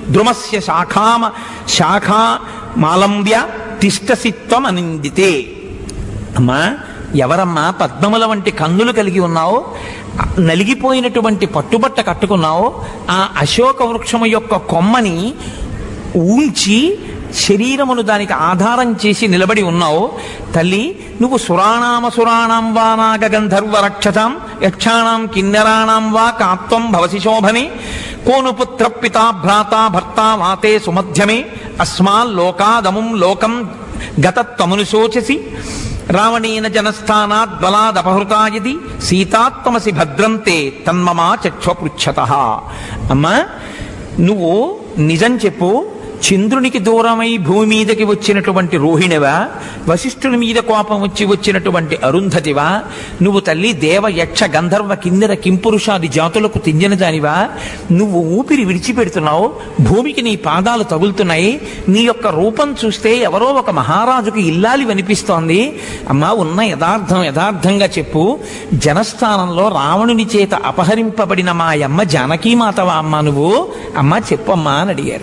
ద్రుమస్య శాఖామ శాఖా మాలంబ్య తిష్టసిత్వం అనిందితే అమ్మా ఎవరమ్మా పద్మముల వంటి కన్నులు కలిగి ఉన్నావో నలిగిపోయినటువంటి పట్టుబట్ట కట్టుకున్నావో ఆ అశోక వృక్షము యొక్క కొమ్మని ఊంచి శరీరమును దానికి ఆధారం చేసి నిలబడి ఉన్నావు తల్లి నువ్వు సురాణామ సురాణం వా నాగ గంధర్వ రక్షతాం యక్షాణం కిన్నెరాణం వా కాత్వం భవసి శోభనే కోను పుత్ర పితా భ్రాత భర్త మాతే సుమధ్యమే అస్మాల్ లోకాదముం లోకం గతత్వమును శోచసి రావణేన జనస్థానాత్ బలాదపహృతాయది సీతాత్మసి భద్రంతే తన్మమా చక్షపృచ్ఛత అమ్మా నువ్వు నిజం చెప్పు చంద్రునికి దూరమై భూమి మీదకి వచ్చినటువంటి రోహిణివా వశిష్ఠుని మీద కోపం వచ్చి వచ్చినటువంటి అరుంధతివా నువ్వు తల్లి దేవ యక్ష గంధర్వ కిన్నెర కింపురుషాది జాతులకు తింజన దానివా నువ్వు ఊపిరి విడిచిపెడుతున్నావు భూమికి నీ పాదాలు తగులుతున్నాయి నీ యొక్క రూపం చూస్తే ఎవరో ఒక మహారాజుకి ఇల్లాలి వినిపిస్తోంది అమ్మా ఉన్న యథార్థం యథార్థంగా చెప్పు జనస్థానంలో రావణుని చేత అపహరింపబడిన మా అమ్మ జానకీమాతవా అమ్మ నువ్వు అమ్మ చెప్పమ్మా అని అడిగారు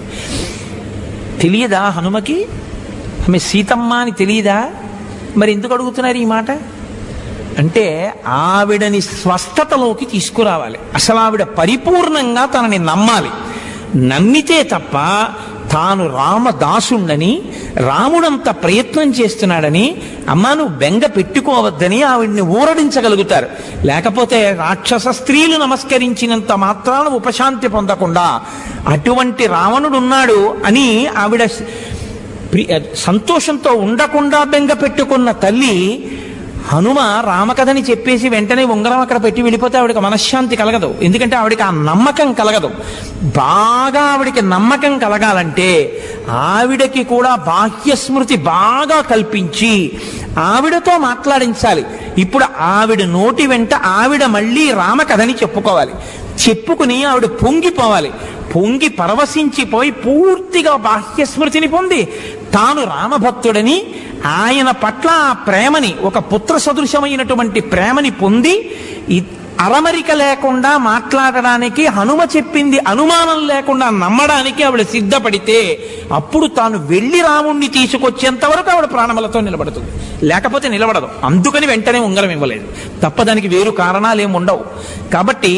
తెలియదా హనుమకి ఆమె సీతమ్మ అని తెలియదా మరి ఎందుకు అడుగుతున్నారు ఈ మాట అంటే ఆవిడని స్వస్థతలోకి తీసుకురావాలి అసలు ఆవిడ పరిపూర్ణంగా తనని నమ్మాలి నమ్మితే తప్ప తాను రామదాసుండని రాముడంత ప్రయత్నం చేస్తున్నాడని అమ్మా నువ్వు బెంగ పెట్టుకోవద్దని ఆవిడ్ని ఊరడించగలుగుతారు లేకపోతే రాక్షస స్త్రీలు నమస్కరించినంత మాత్రాన ఉపశాంతి పొందకుండా అటువంటి రావణుడు ఉన్నాడు అని ఆవిడ ప్రి- సంతోషంతో ఉండకుండా బెంగ పెట్టుకున్న తల్లి హనుమ రామకథని చెప్పేసి వెంటనే ఉంగరం అక్కడ పెట్టి వెళ్ళిపోతే ఆవిడకి మనశ్శాంతి కలగదు ఎందుకంటే ఆవిడకి ఆ నమ్మకం కలగదు బాగా ఆవిడకి నమ్మకం కలగాలంటే ఆవిడకి కూడా బాహ్య స్మృతి బాగా కల్పించి ఆవిడతో మాట్లాడించాలి ఇప్పుడు ఆవిడ నోటి వెంట ఆవిడ మళ్ళీ రామకథని చెప్పుకోవాలి చెప్పుకుని ఆవిడ పొంగిపోవాలి పొంగి పరవశించిపోయి పూర్తిగా బాహ్య స్మృతిని పొంది తాను రామభక్తుడని ఆయన పట్ల ఆ ప్రేమని ఒక పుత్ర సదృశమైనటువంటి ప్రేమని పొంది ఇ- అరమరిక లేకుండా మాట్లాడడానికి హనుమ చెప్పింది అనుమానం లేకుండా నమ్మడానికి ఆవిడ సిద్ధపడితే అప్పుడు తాను వెళ్ళి రాముణ్ణి తీసుకొచ్చేంత వరకు ఆవిడ ప్రాణములతో నిలబడుతుంది లేకపోతే నిలబడదు అందుకని వెంటనే ఉంగరం ఇవ్వలేదు తప్ప దానికి వేరు కారణాలు ఏమి ఉండవు కాబట్టి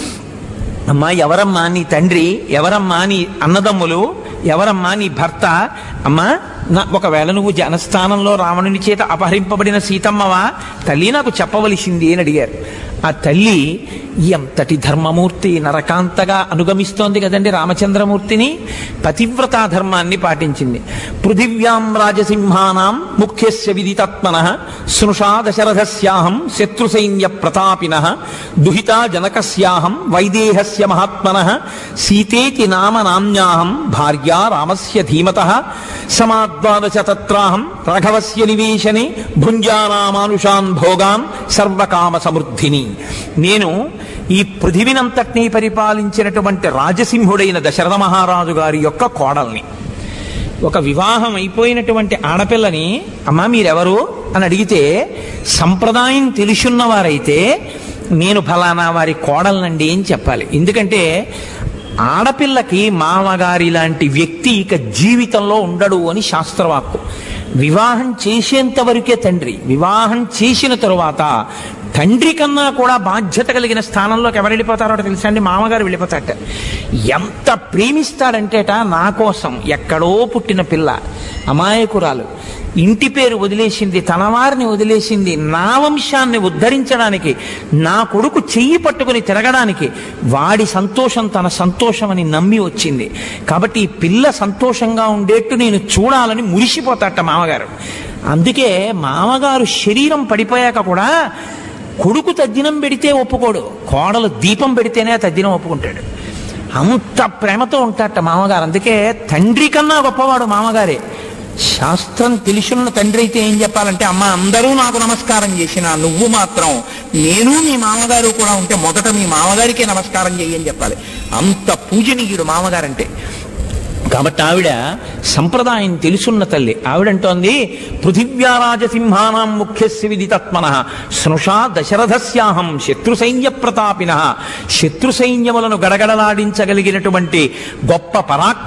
అమ్మా ఎవరమ్మా నీ తండ్రి ఎవరమ్మా నీ అన్నదమ్ములు ఎవరమ్మా నీ భర్త అమ్మా నా ఒకవేళ నువ్వు జనస్థానంలో రావణుని చేత అపహరింపబడిన సీతమ్మవా తల్లి నాకు చెప్పవలసింది అని అడిగారు ఆ తల్లి ఎంతటి ధర్మమూర్తి నరకాంతగా అనుగమిస్తోంది కదండి రామచంద్రమూర్తిని పతివ్రతా ధర్మాన్ని పాటించింది పృథివ్యాం రాజసింహానాం ముఖ్యస్య విదితాత్మన స్నుషా దశరథస్యాహం శత్రుసైన్య ప్రతాపిన దుహితా జనకస్యాహం వైదేహస్య మహాత్మన సీతేతి నామ నామ్యాహం భార్యా రామస్య ధీమత సమాద్వాదశ తత్రాహం రాఘవస్య నివేశనే భుంజానామానుషాన్ భోగాన్ సర్వకామ సమృద్ధిని నేను ఈ పృథివినంతటినీ పరిపాలించినటువంటి రాజసింహుడైన దశరథ మహారాజు గారి యొక్క కోడల్ని ఒక వివాహం అయిపోయినటువంటి ఆడపిల్లని అమ్మా మీరెవరు అని అడిగితే సంప్రదాయం తెలుసున్నవారైతే నేను ఫలానా వారి కోడలనండి అని చెప్పాలి ఎందుకంటే ఆడపిల్లకి మామగారి లాంటి వ్యక్తి ఇక జీవితంలో ఉండడు అని శాస్త్రవాక్కు వివాహం చేసేంత వరకే తండ్రి వివాహం చేసిన తరువాత తండ్రి కన్నా కూడా బాధ్యత కలిగిన స్థానంలోకి ఎవరు వెళ్ళిపోతారో తెలుసా అండి మామగారు వెళ్ళిపోతారట ఎంత ప్రేమిస్తాడంటేట నా కోసం ఎక్కడో పుట్టిన పిల్ల అమాయకురాలు ఇంటి పేరు వదిలేసింది తన వారిని వదిలేసింది నా వంశాన్ని ఉద్ధరించడానికి నా కొడుకు చెయ్యి పట్టుకుని తిరగడానికి వాడి సంతోషం తన సంతోషం అని నమ్మి వచ్చింది కాబట్టి ఈ పిల్ల సంతోషంగా ఉండేట్టు నేను చూడాలని మురిసిపోతాట మామగారు అందుకే మామగారు శరీరం పడిపోయాక కూడా కొడుకు తద్దినం పెడితే ఒప్పుకోడు కోడలు దీపం పెడితేనే ఆ తద్దినం ఒప్పుకుంటాడు అంత ప్రేమతో ఉంటాట మామగారు అందుకే తండ్రి కన్నా గొప్పవాడు మామగారే శాస్త్రం తెలుసున్న తండ్రి అయితే ఏం చెప్పాలంటే అమ్మ అందరూ నాకు నమస్కారం చేసిన నువ్వు మాత్రం నేను మీ మామగారు కూడా ఉంటే మొదట మీ మామగారికే నమస్కారం చెయ్యని చెప్పాలి అంత పూజనీయుడు మామగారంటే కాబట్టి ఆవిడ సంప్రదాయం తెలుసున్న తల్లి ఆవిడంటోంది పృథివ్యారాజసింహానాం ముఖ్యస్య విదితత్మన స్నుషా దశరథస్యాహం శత్రు సైన్య ప్రతాపిన శత్రు సైన్యములను గడగడలాడించగలిగినటువంటి గొప్ప పరాక్